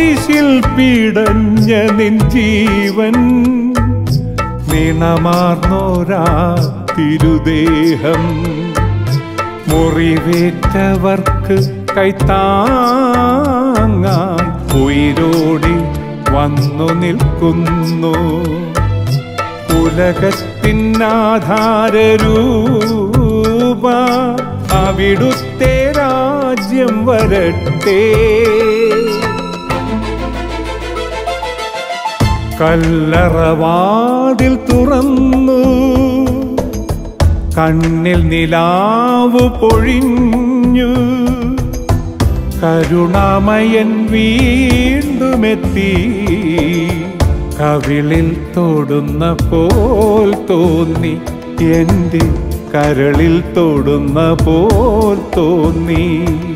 കുരിശിൽ പീടഞ്ഞ നിൻ ജീവൻ നിണമാർന്നോരാ തിരുദേഹം മുറിവേറ്റവർക്ക് കൈത്താങ്ങായി ഉയരോടി വന്നു നിൽക്കുന്നു ഉലകത്തിനാധാരൂപ അവിടുത്തെ രാജ്യം വരട്ടെ കല്ലറവാതിൽ തുറന്നു കണ്ണിൽ നിലാവ് പൊഴിഞ്ഞു കരുണാമയൻ വീണ്ടുമെത്തി കവിളിൽ തൊടുന്ന പോൽ തോന്നി എൻ്റെ കരളിൽ തൊടുന്ന പോൽ തോന്നി